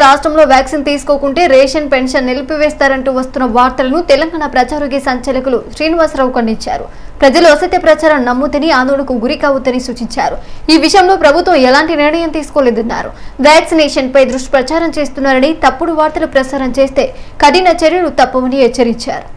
రాష్ట్రంలో వ్యాక్సిన్ తీసుకోకుంటే ration pension నిలిపివేస్తారంటూ వస్తున్న వార్తలను తెలంగాణ ప్రచారోగ్య సంచాలకులు శ్రీనివాసరావు ఖండించారు ప్రజలు అసత్య ప్రచారం నమ్ముతని ఆందోళనకు గురి కావద్దని సూచించారు ఈ విషయంలో ప్రభుత్వం ఎలాంటి నిర్ణయం తీసుకోలేదన్నారు వ్యాక్సినేషన్ పై దృష్టి ప్రచారం చేస్తున్నారని తప్పుడు వార్తలు ప్రసారం చేస్తే కఠిన చర్యలు తప్పవని హెచ్చరించారు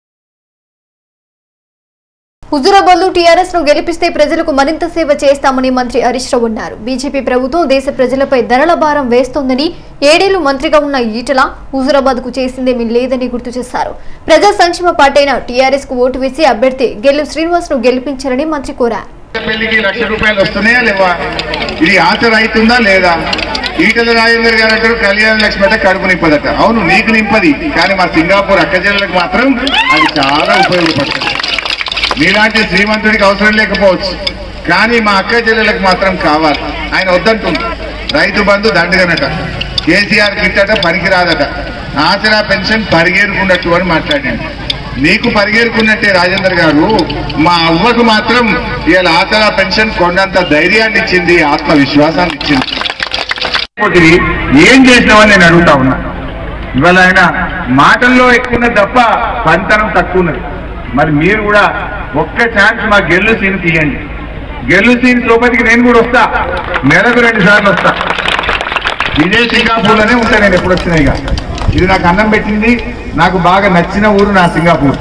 హుజురాబాద్ లో టీఆర్ఎస్ ను గెలిపిస్తే ప్రజలకు మరింత సేవ చేస్తామని మంత్రి హరీష్ రావు అన్నారు బీజేపీ ప్రభుత్వం దేశ ప్రజలపై ధరల భారం వేస్తోందని ఏడేళ్లు మంత్రిగా ఉన్న ఈటల హుజురాబాద్ కు చేసిందేమీ లేదని గుర్తు చేశారు ప్రజా సంక్షేమ పార్టీ అయిన టీఆర్ఎస్ కు ఓటు వేసి అభ్యర్థి గెల్లు శ్రీనివాస్ ను గెలిపించారని మంత్రి కోరారు పెళ్లికి లక్ష రూపాయలు వస్తున్నాయా లేవా ఇది ఆన్సర్ అవుతుందా లేదా ఈటల రాజేందర్ గారు అంటారు కళ్యాణ లక్ష్మి అంటే కడుపు నింపదట అవును నీకు నింపది కానీ మా సింగాపూర్ అక్కజనులకు మాత్రం అది చాలా ఉపయోగపడుతుంది నీలాంటి శ్రీమంతుడికి అవసరం లేకపోవచ్చు కానీ మా అక్క చెల్లెలకు మాత్రం కావాలి ఆయన వద్దంటుంది రైతు బంధు దండగనట కేసీఆర్ కిట్టట పనికిరాదట ఆసరా పెన్షన్ పరిగేరుకున్నట్టు అని మాట్లాడాడు నీకు పరిగేరుకున్నట్టే రాజేందర్ గారు మా అవ్వకు మాత్రం ఇవాళ ఆసరా పెన్షన్ కొండంత ధైర్యాన్ని ఇచ్చింది ఆత్మవిశ్వాసాన్ని ఇచ్చింది పోతివి ఏం చేసినావని నేను అడుగుతా ఉన్నా ఇవాళ ఆయన మాటల్లో ఎక్కువ ఉన్నది తప్ప పంతనం తక్కువ ఉన్నది మరి మీరు కూడా ఒక్క ఛాన్స్ మా గెల్లు సీన్ తీయండి గెల్లు సీన్ లోపలికి నేను కూడా వస్తా నెలకు రెండు సార్లు వస్తా ఇదే సింగాపూర్లోనే ఉంటా నేను ఎప్పుడు వచ్చినా ఇక ఇది నాకు అన్నం పెట్టింది నాకు బాగా నచ్చిన ఊరు నా సింగాపూర్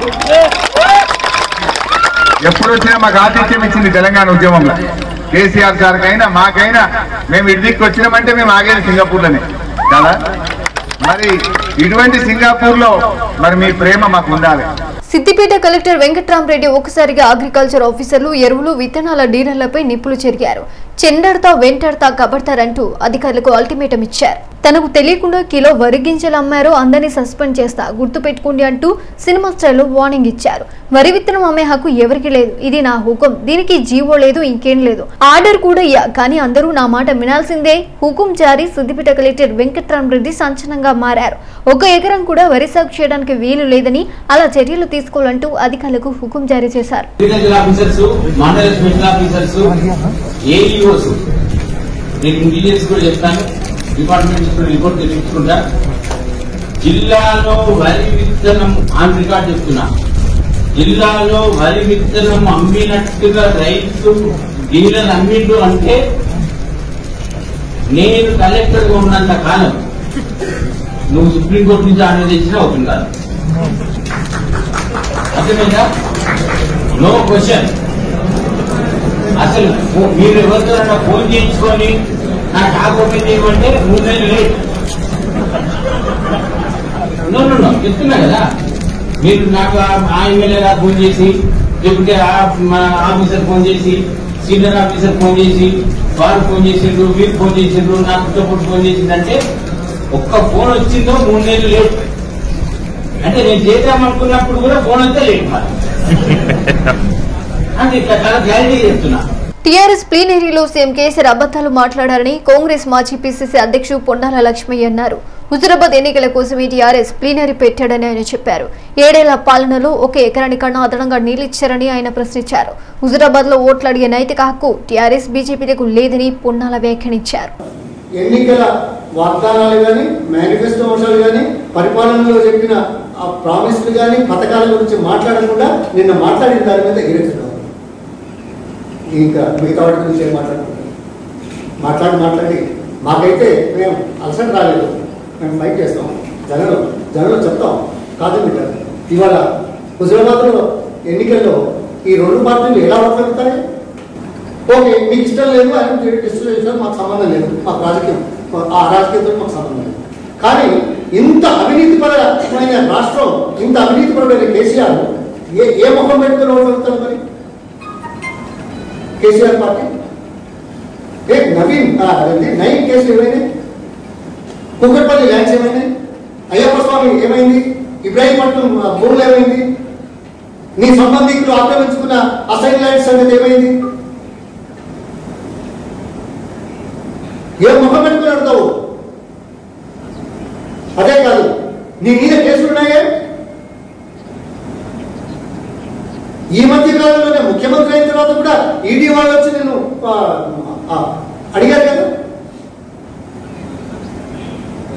ఎప్పుడు వచ్చినా మాకు ఆతిథ్యం ఇచ్చింది తెలంగాణ ఉద్యమంలో కేసీఆర్ సార్కైనా మాకైనా మేము ఇడిదికి వచ్చినామంటే మేము ఆగేది సింగపూర్లోనే కదా మరి ఇటువంటి సింగపూర్ లో మరి మీ ప్రేమ మాకు ఉండాలి సిద్దిపేట కలెక్టర్ వెంకట్రామరెడ్డి ఒకసారిగా అగ్రికల్చర్ ఆఫీసర్లు ఎరువులు విత్తనాల డీలర్లపై నిప్పులు చెరిగారు చెండడతా వెంటాడతా కబడతారంటూ అధికారులకు అల్టిమేటం ఇచ్చారు తనకు తెలియకుండా కిలో వరి గింజలు అమ్మారో అందరినీ సస్పెండ్ చేస్తా గుర్తు పెట్టుకోండి అంటూ సినిమా స్టైల్లో వార్నింగ్ ఇచ్చారు వరి విత్తనం అమ్మే హక్కు ఎవరికి లేదు ఇది నా హుకుం దీనికి జీవో లేదు ఇంకేం లేదు ఆర్డర్ కూడా ఇయ్యా కానీ అందరూ నా మాట వినాల్సిందే హుకుం జారీ సిద్దిపేట కలెక్టర్ వెంకట్రామరెడ్డి సంచలనంగా మారారు ఒక ఎకరం కూడా వరి సాగు చేయడానికి వీలు లేదని అలా చర్యలు తీసుకోవాలంటూ అధికారులకు హుకుం జారీ చేశారు అగ్రికల్చర్ ఆఫీసర్స్ మండల స్పెషల్ ఆఫీసర్స్ ఏఈఓస్ నేను ఇంజనీర్స్ కూడా చెప్తాను డిపార్ట్మెంట్ కూడా రిపోర్ట్ తెప్పించుకుంటా జిల్లాలో వరి విత్తనం ఆన్ రికార్డ్ చెప్తున్నా జిల్లాలో వరి విత్తనం అమ్మినట్టుగా రైతు డీలర్ అమ్మిండు అంటే నేను కలెక్టర్ గా ఉన్నంత కాలం నువ్వు సుప్రీంకోర్టు నుంచి ఆర్డర్ తెచ్చినా అవుతుంది కాదు అర్థమైందా నో క్వశ్చన్ అసలు ఫో- మీరు ఎవరితోనైనా ఫోన్ చేయించుకొని నాకు ఆప్ ఓపెన్ చేయమంటే మూడు నెలలు లేట్ నో నో నో చెప్తున్నా కదా మీరు నాకు ఆ- ఆ ఎమ్మెల్యే గారు ఫోన్ చేసి లేకుంటే ఆ మన ఆఫీసర్ ఫోన్ చేసి సీనియర్ ఆఫీసర్ ఫోన్ చేసి వారు ఫోన్ చేసిండ్రు మీరు ఫోన్ చేసిండ్రు నా పుట్టప్పుడు ఫోన్ చేసిందంటే ఒక్క ఫోన్ వచ్చిందో మూడు నెలలు లేట్ అంటే నేను చేద్దామనుకున్నప్పుడు కూడా ఫోన్ వస్తే లేట్ మరి అంటే ఇట్లా చాలా క్లారిటీ చెప్తున్నా టీఆర్ఎస్ ప్లీనరీలో సీఎం కేసీఆర్ అబద్దాలు మాట్లాడారని కాంగ్రెస్ మాజీ పీసీసీ అధ్యక్షుడు పొన్నాల లక్ష్మయ్య అన్నారు హుజురాబాద్ ఎన్నికల కోసమే టీఆర్ఎస్ ప్లీనరీ పెట్టాడని ఆయన చెప్పారు ఏడేళ్ల పాలనలో ఒక ఎకరానికన్నా అదనంగా నీళ్లిచ్చారని ఆయన ప్రశ్నించారు హుజురాబాద్ లో ఓట్లు అడిగే నైతిక హక్కు టీఆర్ఎస్ బీజేపీలకు లేదని పొన్నాల వ్యాఖ్యానించారు ఎన్నికల వాగ్దానాలు కానీ మేనిఫెస్టో అంశాలు కానీ పరిపాలనలో చెప్పిన ఆ ప్రామిస్లు కానీ పథకాల గురించి మాట్లాడకుండా నిన్న మాట్లాడిన దాని మీద ఎగిరెత్తున్నారు ఇంకా మిగతా వాటి గురించి ఏం మాట్లాడుకుంటాం మాట్లాడి మాట్లాడి మాకైతే మేము అలసట రాలేదు మేము ఫైట్ చేస్తాం జనంలో జనంలో చెప్తాం కాదు పెట్టారు ఇవాళ హుజరాబాద్లో ఎన్నికల్లో ఈ రెండు పార్టీలు ఎలా మాట్లాడతాయి ఓకే మీకు ఇష్టం లేదు ఆయన ఇష్టం లేదు మాకు సంబంధం లేదు మాకు రాజకీయం ఆ రాజకీయంతో మాకు సంబంధం లేదు కానీ ఇంత అవినీతిపరమైన రాష్ట్రం ఇంత అవినీతిపరమైన కేసీఆర్ ఏ ఏ ముఖం పెట్టుకుని ఓడగలుగుతారు మరి కేసీఆర్ పార్టీ ఏ నవీన్ ఆ, అదేంటి నైన్ కేసులు ఏమైనాయి కుక్కట్పల్లి ల్యాండ్స్ ఏమైనాయి అయ్యప్ప స్వామి ఏమైంది ఇబ్రాహీంపట్నం ఆ, భూములు ఏమైంది నీ సంబంధికులు ఆక్రమించుకున్న అసైన్ ల్యాండ్స్ సంగతి ఏమైంది ఏ ముఖం పెట్టుకుని అడుగుతావు అదే కాదు నీ మీద కేసులు ఉన్నాయే ఈ మధ్య కాలంలోనే ముఖ్యమంత్రి అయిన తర్వాత కూడా ఈడీ వాళ్ళు వచ్చి నేను ఆ, ఆ, అడిగారు కదా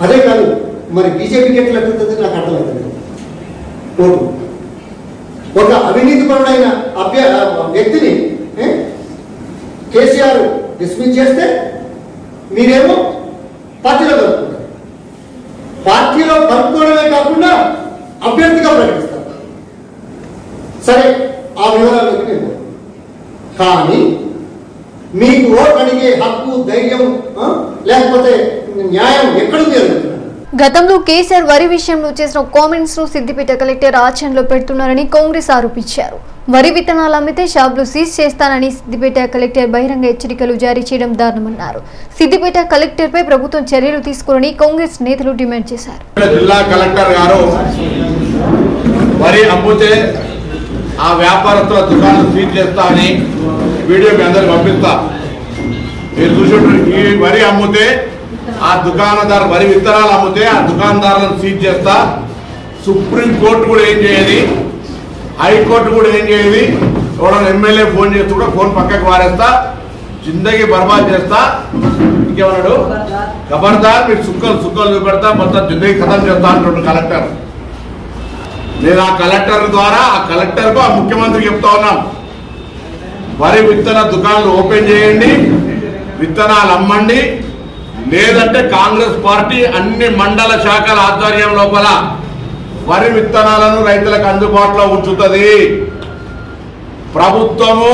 అదే కాదు మరి బీజేపీకి ఎట్లా ఎక్కుతుంది నాకు అర్థమవుతుంది ఓటు ఒక అవినీతిపరుడైన అభ్య వ్యక్తిని ఏ, కేసీఆర్ డిస్మిస్ చేస్తే మీరేమో పార్టీలో కలుపుకుంటారు పార్టీలో కలుపుకోవడమే కాకుండా అభ్యర్థిగా ప్రకటిస్తారు సరే ఆ వివరాల్లోకి నేను పోను. కానీ మీకు ఓటు అడిగే హక్కు ధైర్యం ఆ, లేకపోతే న్యాయం ఎక్కడుంది అడుగుతున్నాను గతంలో కేసీఆర్ వరి విషయంలో చేసిన కామెంట్స్ ను సిద్దిపేట కలెక్టర్ ఆచరణలో పెడుతున్నారని కాంగ్రెస్ ఆరోపించారు వరి విత్తనాలు అమ్మితే షాపులు సీజ్ చేస్తానని సిద్దిపేట కలెక్టర్ బహిరంగ హెచ్చరికలు జారీ చేయడం దారుణమన్నారు సిద్దిపేట కలెక్టర్ పై ప్రభుత్వం చర్యలు తీసుకోవాలని కాంగ్రెస్ నేతలు డిమాండ్ చేశారు జిల్లా కలెక్టర్ గారు వరి అమ్ముతే ఆ వ్యాపారస్తుల దుకాణం సీజ్ చేస్తా అని వీడియో మీ అందరికి పంపిస్తా మీరు చూసి ఈ వరి అమ్ముతే ఆ దుకాణదారు వరి విత్తనాలు అమ్ముతే ఆ దుకాణదారులను సీజ్ చేస్తా సుప్రీం కోర్టు కూడా ఏం చేయదు హైకోర్టు కూడా ఏం చేయదు ఎవరైనా ఎమ్మెల్యే ఫోన్ చేస్తూ కూడా ఫోన్ పక్కకు వారేస్తా జిందగీ బర్బాద్ చేస్తా ఇంకేమన్నాడు ఖబర్దార్ మీరు సుక్కలు సుక్కలు చూపెడతా మొత్తం జిందగీ ఖతం చేస్తా అంటుండ్రు కలెక్టర్ నేను ఆ కలెక్టర్ ద్వారా ఆ కలెక్టర్కు ఆ ముఖ్యమంత్రికి చెప్తా ఉన్నాం వరి విత్తన దుకాణాలు ఓపెన్ చేయండి విత్తనాలు అమ్మండి లేదంటే కాంగ్రెస్ పార్టీ అన్ని మండల శాఖల ఆధ్వర్యం లోపల వరి విత్తనాలను రైతులకు అందుబాటులో ఉంచుతుంది ప్రభుత్వము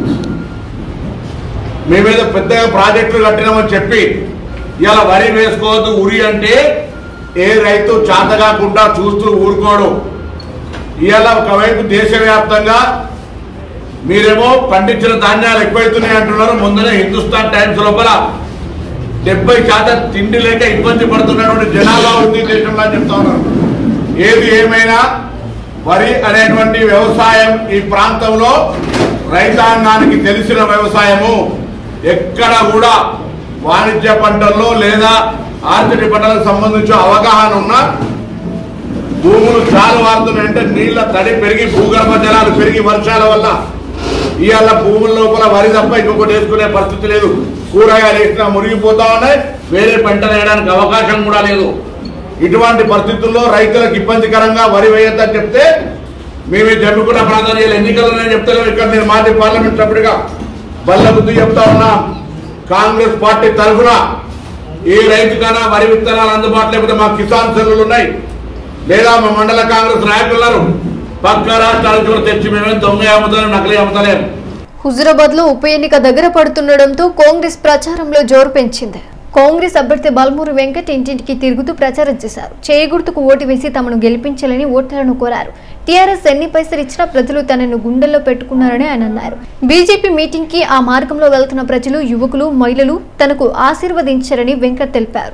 మీ మీద పెద్దగా ప్రాజెక్టులు కట్టినామని చెప్పి ఇలా వరి వేసుకోవద్దు ఉరి అంటే ఏ రైతు చాతగాకుండా చూస్తూ ఊరుకోడు ఇవాళ ఒకవైపు దేశవ్యాప్తంగా మీరేమో పండించిన ధాన్యాలు ఎక్కువైతున్నాయి అంటున్నారు ముందరే హిందుస్థాన్ టైమ్స్ లోపల డెబ్బై శాతం తిండి లేక ఇబ్బంది పడుతున్నటువంటి జనాభా ఉంది దేశంలో అని చెప్తా ఉన్నారు ఏది ఏమైనా వరి అనేటువంటి వ్యవసాయం ఈ ప్రాంతంలో రైతాంగానికి తెలిసిన వ్యవసాయము ఎక్కడ కూడా వాణిజ్య పంటల్లో లేదా ఆర్థిక పంటలకు సంబంధించిన అవగాహన ఉన్న భూములు చాలా వారుతున్నాయంటే నీళ్ల తడి పెరిగి భూగర్భ జలాలు పెరిగి వర్షాల వల్ల ఇవాళ భూముల లోపల వరి తప్ప ఇంకొకటి వేసుకునే పరిస్థితి లేదు కూరగాయలు వేసినా మురిగిపోతా ఉన్నాయి వేరే పంటలు వేయడానికి అవకాశం కూడా లేదు ఇటువంటి పరిస్థితుల్లో రైతులకు ఇబ్బందికరంగా వరి వేయొద్దని చెప్తే మేము జమ్మికున్న ప్రాంతాలు ఎన్నికలు నేను చెప్తలేము ఇక్కడ నేను మాజీ పార్లమెంట్ సభ్యుడిగా బల్ల బుద్ధి చెప్తా ఉన్నా కాంగ్రెస్ పార్టీ తరఫున ఏ రైతుకైనా వరి విత్తనాలు అందుబాటులో లేకపోతే మా కిసాన్ సెల్లులు ఉన్నాయి లేదా మా మండల కాంగ్రెస్ నాయకులు ఉన్నారు పక్క రాష్ట్రాల నుంచి కూడా తెచ్చి మేమే దొంగ అమ్ముతాం నకిలీ అమ్ముతలేము హుజురాబాద్ లో ఉప ఎన్నిక దగ్గర పడుతుండటంతో కాంగ్రెస్ ప్రచారంలో జోరు పెంచింది కాంగ్రెస్ అభ్యర్థి బల్మూరి వెంకట్ ఇంటింటికి తిరుగుతూ ప్రచారం చేశారు చేయగుర్తుకు ఓటు వేసి తమను గెలిపించాలని ఓటర్లను కోరారు టీఆర్ఎస్ ఎన్ని పైసలు ఇచ్చినా ప్రజలు తనను గుండెల్లో పెట్టుకున్నారని ఆయన అన్నారు బీజేపీ మీటింగ్ కి ఆ మార్గంలో వెళ్తున్న ప్రజలు యువకులు మహిళలు తనకు ఆశీర్వదించారని వెంకట్ తెలిపారు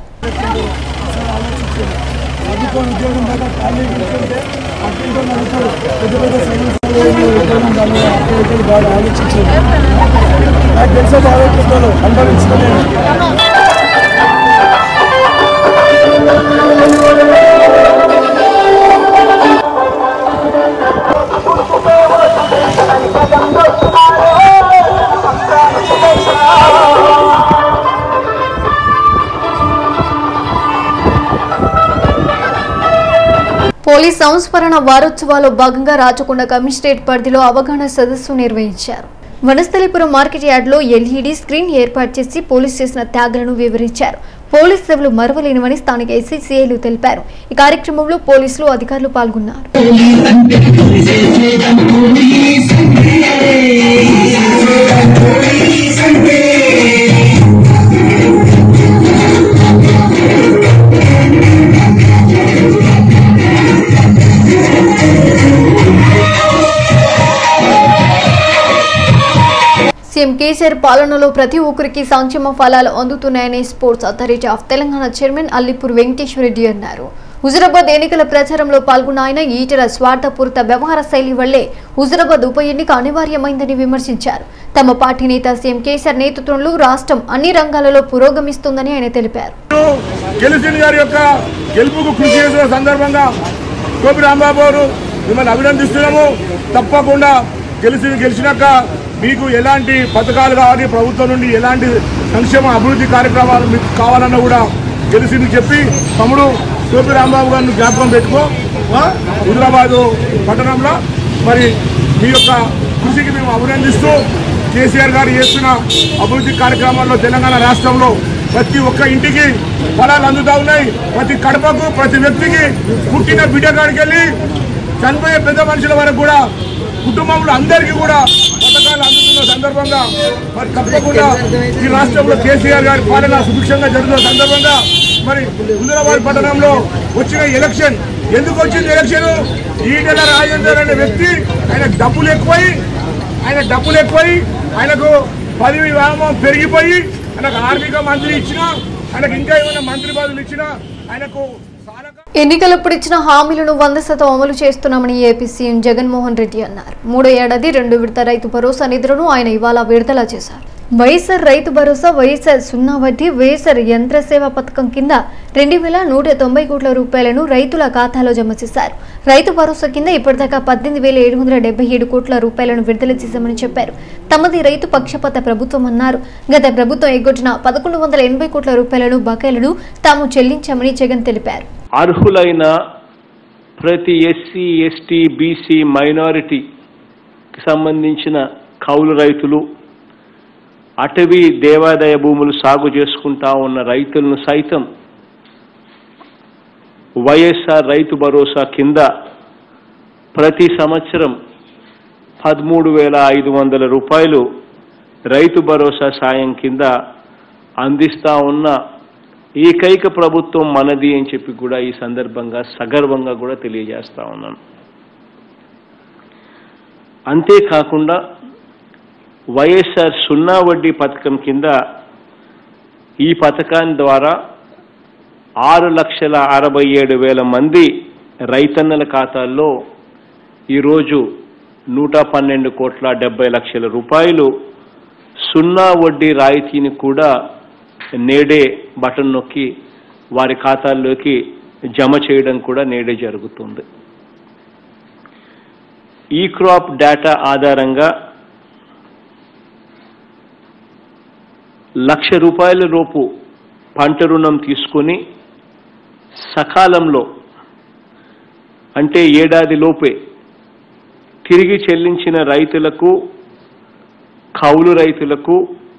నాకు తెలిసే బాగా అనుభవించుకోలేదు పోలీస్ సంస్మరణ వారోత్సవాల్లో భాగంగా రాచకొండ కమిషనరేట్ పరిధిలో అవగాహన సదస్సు నిర్వహించారు వనస్థలిపురం మార్కెట్ యార్డ్లో ఎల్ఈడి స్క్రీన్ ఏర్పాటు చేసి పోలీస్ చేసిన త్యాగాలను వివరించారు పోలీస్ సేవలు మరవలేనివని స్థానిక ఎస్ఐసిఐలు తెలిపారు ఈ కార్యక్రమంలో పోలీసులు అధికారులు పాల్గొన్నారు సీఎం కేసీఆర్ పాలనలో ప్రతి ఒక్కరికి సంక్షేమ ఫలాలు అందుతున్నాయని sports authority of Telangana chairman Allipur Venkateswara Reddy అన్నారు హుజురాబాద్ ఎన్నికల ప్రచారంలో పాల్గొన్న ఆయన ఈటెల స్వార్థపూరిత వ్యవహార శైలి వల్లే హుజురాబాద్ ఉప ఎన్నిక అనివార్యమైందని విమర్శించారు తమ పార్టీ నేత సీఎం కేసీఆర్ నేతృత్వంలో రాష్ట్రం అన్ని రంగాలలో పురోగమిస్తుందని ఆయన తెలిపారు గెలిచిన గారి యొక్క గెలుపుకు కృషి చేసిన సందర్భంగా కోపి రాంబాబు గారు మిమ్మల్ని అభినందిస్తున్నాము తప్పకుండా గెలిచి గెలిచినాక మీకు ఎలాంటి పథకాలు కావాలి ప్రభుత్వం నుండి ఎలాంటి సంక్షేమ అభివృద్ధి కార్యక్రమాలు మీకు కావాలన్నా కూడా గెలిచింది చెప్పి తమ్ముడు సోపి రాంబాబు గారిని జ్ఞాపకం పెట్టుకో ఆ, హుజరాబాదు పట్టణంలో మరి మీ యొక్క కృషికి మేము అభినందిస్తూ కేసీఆర్ గారు చేస్తున్న అభివృద్ధి కార్యక్రమాల్లో తెలంగాణ రాష్ట్రంలో ప్రతి ఒక్క ఇంటికి ఫలాలు అందుతా ఉన్నాయి ప్రతి కడపకు ప్రతి వ్యక్తికి పుట్టిన బిడ్డ కాడికి వెళ్ళి చనిపోయే పెద్ద మనుషుల వరకు కూడా కుటుంబంలో అందరికీ కూడా పథకాలు అందుతున్న సందర్భంగా మరి తప్పకుండా ఈ రాష్ట్రంలో కేసీఆర్ గారి పాలన సుభిక్షంగా జరుగుతున్న సందర్భంగా మరి హుజరాబాద్ పట్టణంలో వచ్చిన ఎలక్షన్ ఎందుకు వచ్చింది ఎలక్షన్ ఈటెల రాజేందర్ అనే వ్యక్తి ఆయన డబ్బులు ఎక్కువై ఆయన డబ్బులు ఎక్కువై ఆయనకు పదవి వ్యామోహం పెరిగిపోయి ఆయనకు ఆర్థిక మంత్రి ఇచ్చినా ఆయనకు ఇంకా ఏమైనా మంత్రి పదవులు ఇచ్చినా ఆయనకు సాలక ఎన్నికలప్పుడు ఇచ్చిన హామీలను వంద శాతం అమలు చేస్తున్నామని ఏపీ సీఎం జగన్మోహన్ రెడ్డి అన్నారు మూడో ఏడాది రెండు విడత రైతు భరోసా నిధులను ఆయన ఇవాళ విడుదల చేశారు వైఎస్ఆర్ రైతు భరోసా వైఎస్ఆర్ సున్నా వడ్డీ వైఎస్ఆర్ యంత్ర సేవ పథకం కింద రెండు వేల నూట తొంభై కోట్ల రూపాయలను రైతుల ఖాతాలో జమ చేశారు రైతు భరోసా కింద ఇప్పటిదాకా పద్దెనిమిది వేల ఏడు వందల డెబ్బై ఏడు కోట్ల రూపాయలను విడుదల చేశామని చెప్పారు తమది రైతు పక్షపాత ప్రభుత్వం అన్నారు గత ప్రభుత్వం ఎగ్గొట్టిన పదకొండు వందల ఎనభై కోట్ల రూపాయలను బకాయిలను తాము చెల్లించామని జగన్ తెలిపారు అర్హులైన ప్రతి ఎస్సీ ఎస్టీ బీసీ మైనారిటీకి సంబంధించిన కౌలు రైతులు అటవీ దేవాదాయ భూములు సాగు చేసుకుంటా ఉన్న రైతులను సైతం వైఎస్ఆర్ రైతు భరోసా కింద ప్రతి సంవత్సరం పదమూడు వేల ఐదు వందల రూపాయలు రైతు భరోసా సాయం కింద అందిస్తా ఉన్న ఏకైక ప్రభుత్వం మనది అని చెప్పి కూడా ఈ సందర్భంగా సగర్వంగా కూడా తెలియజేస్తా ఉన్నాను అంతేకాకుండా వైఎస్ఆర్ సున్నా వడ్డీ పథకం కింద ఈ పథకాన్ని ద్వారా ఆరు లక్షల అరవై ఏడు వేల మంది రైతన్నల ఖాతాల్లో ఈరోజు నూట పన్నెండు కోట్ల డెబ్బై లక్షల రూపాయలు సున్నా వడ్డీ రాయితీని కూడా నేడే బటన్ నొక్కి వారి ఖాతాల్లోకి జమ చేయడం కూడా నేడే జరుగుతుంది ఈ క్రాప్ డేటా ఆధారంగా లక్ష రూపాయల లోపు పంట రుణం తీసుకొని సకాలంలో అంటే ఏడాది లోపే తిరిగి చెల్లించిన రైతులకు కౌలు రైతులకు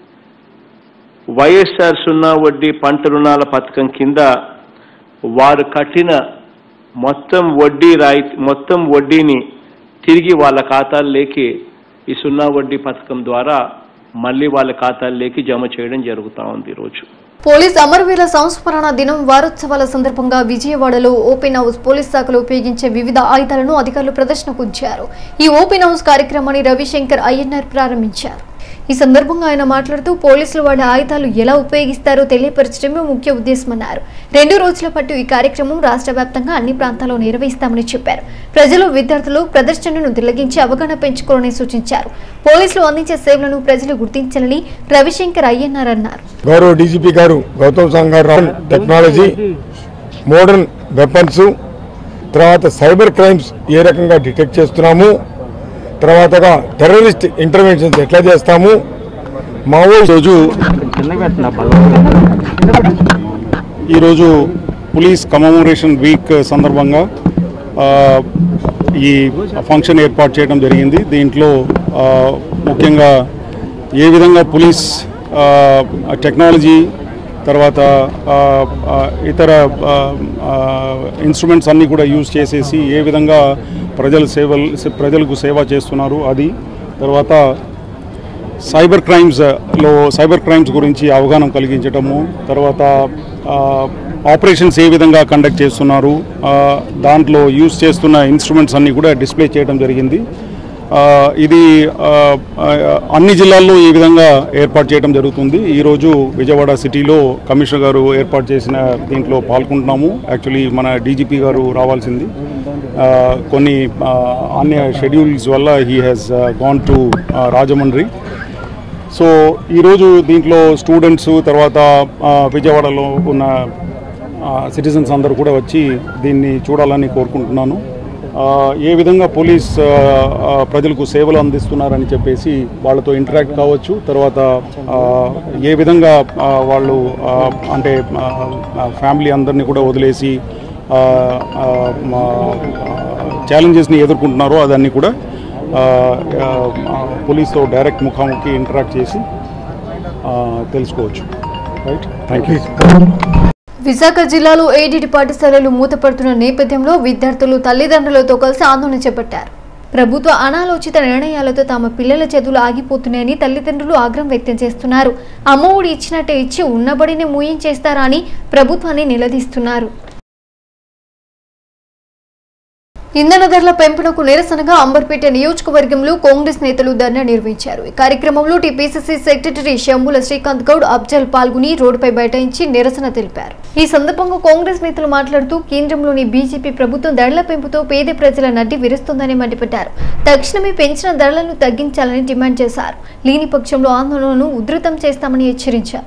వైఎస్ఆర్ సున్నా వడ్డీ పంట రుణాల పథకం కింద వారు కట్టిన మొత్తం వడ్డీ రాయితీ మొత్తం వడ్డీని తిరిగి వాళ్ళ ఖాతాల్లోకి ఈ సున్నా వడ్డీ పథకం ద్వారా మళ్ళీ వాళ్ళ ఖాతాల్లోకి జమ చేయడం జరుగుతూ ఉంది ఈరోజు పోలీస్ అమరవీర సంస్మరణ దినం వారోత్సవాల సందర్భంగా విజయవాడలో ఓపెన్ హౌస్ పోలీస్ శాఖలు ఉపయోగించే వివిధ ఆయుధాలను అధికారులు ప్రదర్శనకు ఉంచారు ఈ ఓపెన్ హౌస్ కార్యక్రమాన్ని రవిశంకర్ అయ్యన్నార్ ప్రారంభించారు ఈ సందర్భంగా ఆయన మాట్లాడుతూ పోలీసులు వాడే ఆయుధాలు ఎలా ఉపయోగిస్తారో తెలియపరచడమే ముఖ్య ఉద్దేశమన్నారు రెండు రోజుల పాటు ఈ కార్యక్రమం రాష్ట్ర వ్యాప్తంగా అన్ని ప్రాంతాల్లో నిర్వహిస్తామని చెప్పారు ప్రజలు విద్యార్థులు ప్రదర్శనను తిలగించి అవగాహన పెంచుకోవాలని సూచించారు పోలీసులు అందించే సేవలను ప్రజలు గుర్తించాలని రవిశంకర్ అయ్యన్నార్ అన్నారు గౌరవ డీజీపీ గారు Gautam Sangaru Rao technology modern weapons తర్వాత సైబర్ క్రైమ్స్ ఏ రకంగా డిటెక్ట్ చేస్తున్నాము తర్వాతగా టెర్రరిస్ట్ ఇంటర్వెన్షన్స్ ఎట్లా చేస్తాము మావో ఈరోజు ఈరోజు పోలీస్ కమమోరేషన్ వీక్ సందర్భంగా ఆ, ఈ ఫంక్షన్ ఏర్పాటు చేయడం జరిగింది దీంట్లో ఆ, ముఖ్యంగా ఏ విధంగా పోలీస్ ఆ, టెక్నాలజీ తర్వాత ఆ, ఆ, ఇతర ఇన్స్ట్రుమెంట్స్ అన్నీ కూడా యూజ్ చేసేసి ఏ విధంగా ప్రజల సేవలు ప్రజలకు సేవ చేస్తున్నారు అది తర్వాత సైబర్ క్రైమ్స్ లో సైబర్ క్రైమ్స్ గురించి అవగాహన కలిగించటము తర్వాత ఆ, ఆపరేషన్స్ ఏ విధంగా కండక్ట్ చేస్తున్నారు ఆ, దాంట్లో యూస్ చేస్తున్న ఇన్స్ట్రుమెంట్స్ అన్నీ కూడా డిస్ప్లే చేయడం జరిగింది ఆ, ఇది ఆ, ఆ, అన్ని జిల్లాల్లో ఈ విధంగా ఏర్పాటు చేయడం జరుగుతుంది ఈరోజు విజయవాడ సిటీలో కమిషనర్ గారు ఏర్పాటు చేసిన దీంట్లో పాల్గొంటున్నాము యాక్చువల్లీ మన డీజీపీ గారు రావాల్సింది ఆ, కొన్ని ఆ, అన్య షెడ్యూల్స్ వల్ల he has gone to Rajahmundry so ఈరోజు దీంట్లో స్టూడెంట్స్ తర్వాత ఆ, విజయవాడలో ఉన్న సిటిజన్స్ అందరూ కూడా వచ్చి దీన్ని చూడాలని కోరుకుంటున్నాను ఆ, ఏ విధంగా పోలీస్ ఆ, ఆ, ప్రజలకు సేవలు అందిస్తున్నారని చెప్పేసి వాళ్ళతో ఇంటరాక్ట్ కావచ్చు తర్వాత ఆ, ఏ విధంగా ఆ, వాళ్ళు ఆ, అంటే ఫ్యామిలీ అందరినీ కూడా వదిలేసి ఛాలెంజెస్ని ఎదుర్కొంటున్నారో అదన్నీ కూడా ఆ, ఆ, ఆ, పోలీస్తో డైరెక్ట్ ముఖాముఖి ఇంటరాక్ట్ చేసి ఆ, తెలుసుకోవచ్చు రైట్ థ్యాంక్ యూ విశాఖ జిల్లాలో ఏడీటీ పాఠశాలలు మూతపడుతున్న నేపథ్యంలో విద్యార్థులు తల్లిదండ్రులతో కలిసి ఆందోళన చేపట్టారు ప్రభుత్వ అనాలోచిత నిర్ణయాలతో తమ పిల్లల చదువులు ఆగిపోతున్నాయని తల్లిదండ్రులు ఆగ్రహం వ్యక్తం చేస్తున్నారు అమ్మఒడి ఇచ్చినట్టే ఇచ్చి ఉన్నబడిని మూయించేస్తారా అని ప్రభుత్వాన్ని నిలదీస్తున్నారు ఇంధన ధరల పెంపునకు నిరసనగా అంబర్పేట నియోజకవర్గంలో కాంగ్రెస్ నేతలు ధర్నా నిర్వహించారు ఈ కార్యక్రమంలో టీపీసీసీ సెక్రటరీ శంభుల శ్రీకాంత్ గౌడ్ అఫ్జల్ పాల్గొని రోడ్డుపై బైఠాయించి నిరసన తెలిపారు ఈ సందర్భంగా కాంగ్రెస్ నేతలు మాట్లాడుతూ కేంద్రంలోని బీజేపీ ప్రభుత్వం ధరల పెంపుతో పేద ప్రజల నడ్డి విరుస్తుందని మండిపడ్డారు తక్షణమే పెంచిన ధరలను తగ్గించాలని డిమాండ్ చేశారు లేని పక్షంలో ఆందోళనను ఉధృతం చేస్తామని హెచ్చరించారు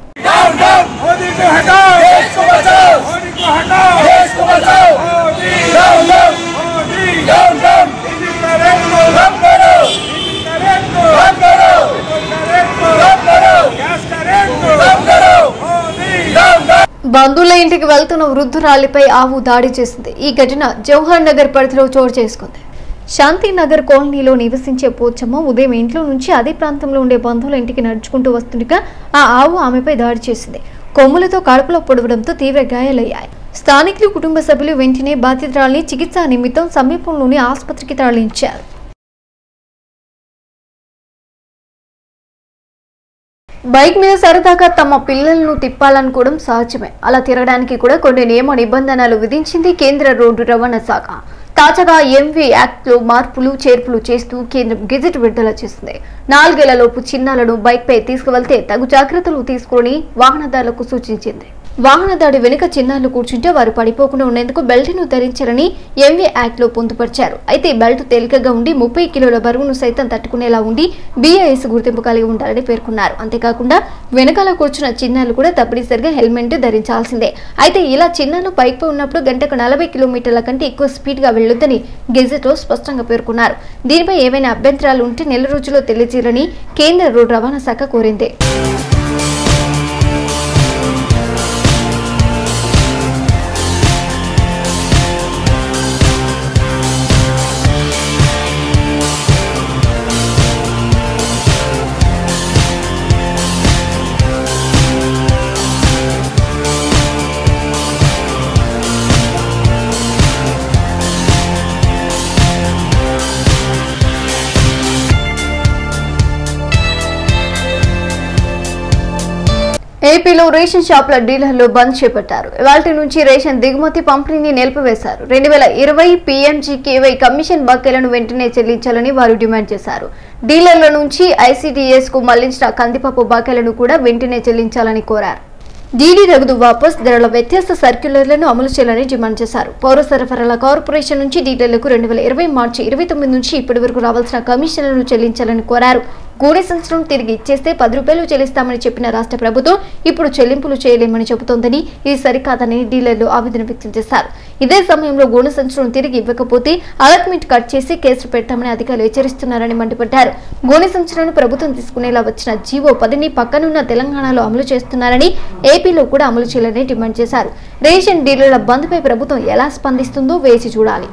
బంధువుల ఇంటికి వెళ్తున్న వృద్ధురాలిపై ఆవు దాడి చేసింది ఈ ఘటన జవహర్ నగర్ పరిధిలో చోటు చేసుకుంది శాంతినగర్ కాలనీలో నివసించే పోచమ్మ ఉదయం ఇంట్లో నుంచి అదే ప్రాంతంలో ఉండే బంధువుల ఇంటికి నడుచుకుంటూ వస్తుండగా ఆ ఆవు ఆమెపై దాడి చేసింది కొమ్ములతో కడుపులో పొడవడంతో తీవ్ర గాయాలయ్యాయి స్థానికులు కుటుంబ సభ్యులు వెంటనే బాధితురాలిని చికిత్స నిమిత్తం సమీపంలోని ఆసుపత్రికి తరలించారు బైక్ మీద సరదాగా తమ పిల్లలను తిప్పాలనుకోవడం సహజమే అలా తిరగడానికి కూడా కొన్ని నియమ నిబంధనలు విధించింది కేంద్ర రోడ్డు రవాణా శాఖ తాజాగా ఎంవీ యాక్ట్ లో మార్పులు చేర్పులు చేస్తూ కేంద్రం గెజెట్ విడుదల చేసింది నాలుగేళ్లలోపు చిన్నాలను బైక్ పై తీసుకువెళ్తే తగు జాగ్రత్తలు తీసుకుని వాహనదారులకు సూచించింది వాహనదాడి వెనుక చిన్నారులు కూర్చుంటే వారు పడిపోకుండా ఉండేందుకు బెల్ట్ను ధరించాలని ఎంవీ యాక్ట్ లో పొందుపరిచారు అయితే బెల్ట్ తేలికగా ఉండి ముప్పై కిలోల బరువును సైతం తట్టుకునేలా ఉండి బీఐఎస్ గుర్తింపు కలిగి ఉండాలని పేర్కొన్నారు అంతేకాకుండా వెనకాల కూర్చున్న చిన్నారులు కూడా తప్పనిసరిగా హెల్మెట్ ధరించాల్సిందే అయితే ఇలా చిన్నారులు పైకి ఉన్నప్పుడు గంటకు నలభై కిలోమీటర్ల కంటే ఎక్కువ స్పీడ్ గా వెళ్లొద్దని గెజెట్ లో స్పష్టంగా పేర్కొన్నారు దీనిపై ఏవైనా అభ్యంతరాలు ఉంటే నెల రోజుల్లో తెలియజేయాలని కేంద్ర రోడ్డు రవాణా శాఖ కోరింది ఏపీలో రేషన్ షాపుల డీలర్లు బంద్ చేపట్టారు ఇవాళ నుంచి రేషన్ దిగుమతి పంపిణీని నిలిపివేశారు రెండు వేల ఇరవై పీఎంజీకేవై కమిషన్ బకాయిలను వెంటనే చెల్లించాలని వారు డిమాండ్ చేశారు డీలర్ల నుంచి ఐసీడీఎస్ కు మళ్లించిన కందిపప్పు బకాయిలను కూడా వెంటనే చెల్లించాలని కోరారు డీడీ రగుదు వాపస్ ధరల వ్యత్యాస సర్క్యులర్లను అమలు చేయాలని డిమాండ్ చేశారు పౌర సరఫరాల కార్పొరేషన్ నుంచి డీలర్లకు రెండు వేల ఇరవై మార్చి ఇరవై తొమ్మిది నుంచి ఇప్పటి వరకు రావాల్సిన కమిషన్లను చెల్లించాలని కోరారు గూడె సంవత్సరం తిరిగి ఇచ్చేస్తే పది రూపాయలు చెల్లిస్తామని చెప్పిన రాష్ట్ర ప్రభుత్వం ఇప్పుడు చెల్లింపులు చేయలేమని చెబుతోందని ఇది సరికాదని డీలర్లు ఆవేదన వ్యక్తం చేశారు ఇదే సమయంలో గూడె సంవత్సరం తిరిగి ఇవ్వకపోతే అలాట్మెంట్ కట్ చేసి కేసులు పెట్టామని అధికారులు హెచ్చరిస్తున్నారని మండిపడ్డారు గోనె సంవత్సరాన్ని ప్రభుత్వం తీసుకునేలా వచ్చిన జీవో పదిని పక్కనున్న తెలంగాణలో అమలు చేస్తున్నారని ఏపీలో కూడా అమలు చేయాలని డిమాండ్ చేశారు రేషన్ డీలర్ల బంద్పై ప్రభుత్వం ఎలా స్పందిస్తుందో వేచి చూడాలి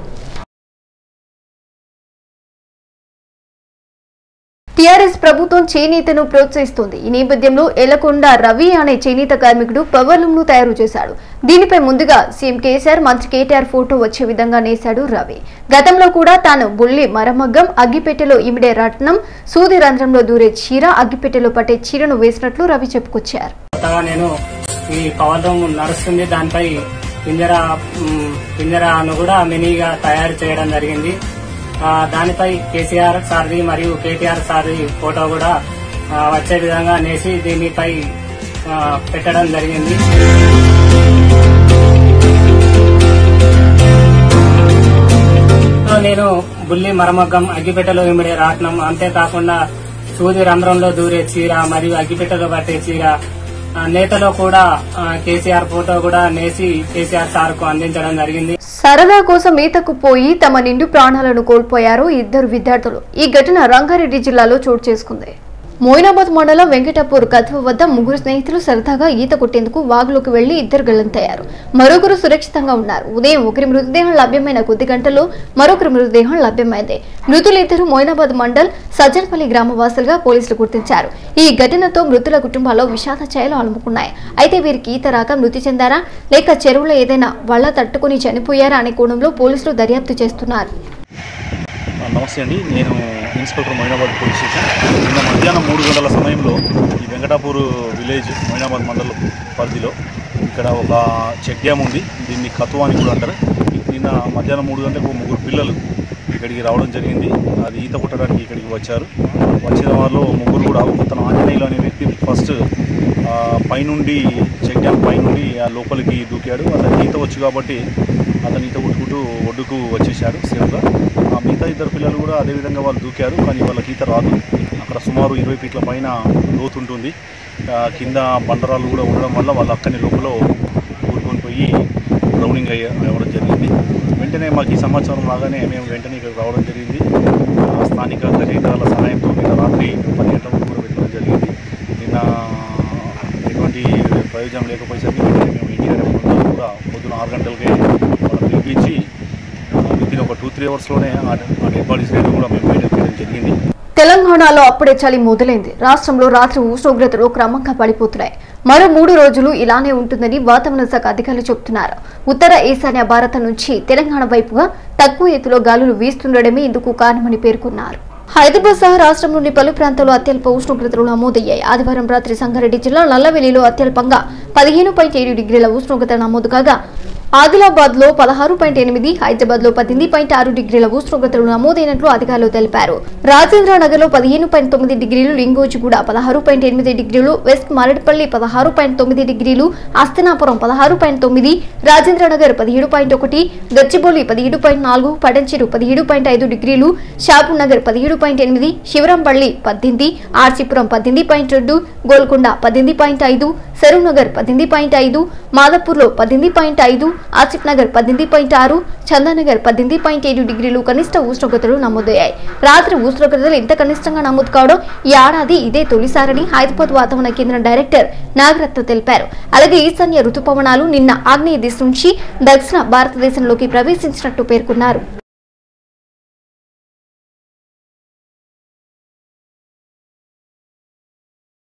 టీఆర్ఎస్ ప్రభుత్వం చేనేతను ప్రోత్సహిస్తోంది ఈ నేపథ్యంలో ఎలకొండ రవి అనే చేనేత కార్మికుడు పవర్లూమ్ ను తయారు చేశాడు దీనిపై ముందుగా సీఎం కేసీఆర్ మంత్రి కేటీఆర్ ఫోటో వచ్చే విధంగా నేశాడు రవి గతంలో కూడా తాను బుల్లి మరమగ్గం అగ్గిపెట్టెలో ఇమిడే రత్నం సూది రంధ్రంలో దూరే చీర అగ్గిపెట్టెలో పట్టే చీరను వేసినట్లు రవి చెప్పుకొచ్చారు కొత్తగా నేను ఈ పవర్లం నడుస్తుంది దానిపై పింజర మ్, పింజరాను కూడా మినీగా తయారు చేయడం జరిగింది ఆ, దానిపై కేసీఆర్ సార్ది మరియు కేటీఆర్ సార్ది ఫోటో కూడా ఆ, వచ్చే విధంగా నేసి దీనిపై ఆ, పెట్టడం జరిగింది సో నేను బుల్లి మరమగ్గం అగ్గిపెట్టెలో ఇమిడే రాట్నం అంతేకాకుండా సూది రంధ్రంలో దూరే చీర మరియు అగ్గిపెట్టెలో పట్టే చీర ఆ, నేతలో కూడా ఆ, కేసీఆర్ ఫోటో కూడా నేసి కేసీఆర్ సార్ కు అందించడం జరిగింది సరదా కోసం ఈతకు పోయి తమ నిండు ప్రాణాలను కోల్పోయారు ఇద్దరు విద్యార్థులు ఈ ఘటన రంగారెడ్డి జిల్లాలో చోటు చేసుకుంది మోయినాబాద్ మండలం వెంకటాపూర్ కత్వ వద్ద ముగ్గురు స్నేహితులు సరదాగా ఈత కొట్టేందుకు వాగులోకి వెళ్లి ఇద్దరు గల్లంతయ్యారు మరొకరు సురక్షితంగా ఉన్నారు ఉదయం ఒకరి మృతదేహం లభ్యమైన కొద్ది గంటల్లో మరొకరి మృతదేహం లభ్యమైంది మృతులిద్దరూ మోయినాబాద్ మండల్ సజ్జనపల్లి గ్రామవాసులుగా పోలీసులు గుర్తించారు ఈ ఘటనతో మృతుల కుటుంబాల్లో విషాద ఛాయలు అలుముకున్నాయి అయితే వీరికి ఈత రాక మృతి చెందారా లేక చెరువులో ఏదైనా వల్ల తట్టుకుని చనిపోయారా అనే కోణంలో పోలీసులు దర్యాప్తు చేస్తున్నారు నమస్తే అండి నేను ఇన్స్పెక్టర్ మొయినాబాద్ పోలీస్ స్టేషన్ నిన్న మధ్యాహ్నం మూడు గంటల సమయంలో ఈ వెంకటాపూర్ విలేజ్ మొయినాబాద్ మండలం పరిధిలో ఇక్కడ ఒక చెక్ డ్యామ్ ఉంది దీన్ని కతువా అని కూడా అంటారు నిన్న మధ్యాహ్నం మూడు గంటలకు ముగ్గురు పిల్లలు ఇక్కడికి రావడం జరిగింది అది ఈత కొట్టడానికి ఇక్కడికి వచ్చారు వచ్చిన వాళ్ళు ముగ్గురు కూడా అతను ఆంజనేయులు అనే వ్యక్తి ఫస్ట్ ఆ, పైనుండి చెక్ డ్యామ్ పైనుండి ఆ లోపలికి దూకాడు అతనికి ఈత వచ్చు కాబట్టి అతను ఈత కొట్టుకుంటూ ఒడ్డుకు వచ్చేసాడు సేఫ్గా ఆ మిగతా ఇద్దరు పిల్లలు కూడా అదేవిధంగా వాళ్ళు దూకారు కానీ వాళ్ళకి ఈత రాదు అక్కడ సుమారు ఇరవై ఫీట్ల పైన లోతు ఉంటుంది ఆ, కింద బండరాలు కూడా ఉండడం వల్ల వాళ్ళు అక్కడి లోపల ఊరుకొని పోయి డ్రౌనింగ్ అయ్య అవ్వడం జరిగింది వెంటనే మాకు ఈ సమాచారం రాగానే మేము వెంటనే ఇక్కడికి రావడం జరిగింది ఆ, స్థానిక గ్రహీతల సహాయంతో నిన్న రాత్రి పది గంటలకు కూడా పెట్టడం జరిగింది నిన్న ఎటువంటి ప్రయోజనం లేకపోయేసరికి వెంటనే మేము ఇండియా కూడా పొద్దున ఆరు గంటలకే వాళ్ళని పిలిపించి విత్ ఇన్ ఒక టూ త్రీ అవర్స్లోనే ఆ ఆ డెడ్ బాడీస్ రేటు కూడా మేము బయటకు తీయడం జరిగింది తెలంగాణలో అప్పుడే చలి మొదలైంది రాష్ట్రంలో రాత్రి ఉష్ణోగ్రతలు క్రమంగా పడిపోతున్నాయి మరో మూడు రోజులు ఇలానే ఉంటుందని వాతావరణ శాఖ అధికారులు చెబుతున్నారు ఉత్తర ఈశాన్య భారత నుంచి తెలంగాణ వైపుగా తక్కువ ఎత్తులో గాలులు వీస్తుండడమే ఇందుకు కారణమని పేర్కొన్నారు హైదరాబాద్ సహా రాష్ట్రంలోని పలు ప్రాంతాల్లో అత్యల్ప ఉష్ణోగ్రతలు నమోదయ్యాయి ఆదివారం రాత్రి సంగారెడ్డి జిల్లా నల్లవెల్లిలో అత్యల్పంగా పదిహేను పాయింట్ ఏడు డిగ్రీల ఉష్ణోగ్రత నమోదు కాగా ఆదిలాబాద్ లో పదహారు పాయింట్ ఎనిమిది హైదరాబాద్ లో పద్దెనిమిది పాయింట్ ఆరు డిగ్రీల ఉష్ణోగ్రతలు నమోదైనట్లు అధికారులు తెలిపారు రాజేంద్ర నగర్ లో పదిహేను పాయింట్ తొమ్మిది డిగ్రీలు లింగోజిగూడ పదహారు పాయింట్ ఎనిమిది డిగ్రీలు వెస్ట్ మారేడుపల్లి పదహారు పాయింట్ తొమ్మిది డిగ్రీలు అస్తనాపురం పదహారు పాయింట్ తొమ్మిది రాజేంద్ర నగర్ పదిహేడు పాయింట్ ఒకటి గచ్చిబౌలి పదిహేడు పాయింట్ నాలుగు పడంచెరు పదిహేడు పాయింట్ ఐదు డిగ్రీలు షాపూర్ నగర్ పదిహేడు పాయింట్ ఎనిమిది శివరంపల్లి పద్దెనిమిది ఆర్సీపురం పద్దెనిమిది పాయింట్ రెండు గోల్కొండ పద్దెనిమిది పాయింట్ ఐదు సరూర్ నగర్ పద్దెనిమిది పాయింట్ ఐదు మాదాపూర్లో పద్దెనిమిది పాయింట్ ఐదు ఆసిఫ్ నగర్ పద్దెనిమిది పాయింట్ ఆరు చందానగర్ పద్దెనిమిది పాయింట్ ఏడు డిగ్రీలు కనిష్ట ఉష్ణోగ్రతలు నమోదయ్యాయి రాత్రి ఉష్ణోగ్రతలు ఇంత కనిష్టంగా నమోదు కావడం ఈ ఏడాది ఇదే తొలిసారని హైదరాబాద్ వాతావరణ కేంద్రం డైరెక్టర్ నాగరత్న తెలిపారు అలాగే ఈశాన్య రుతుపవనాలు నిన్న ఆగ్నేయ దిశ నుంచి దక్షిణ భారతదేశంలోకి ప్రవేశించినట్టు పేర్కొన్నారు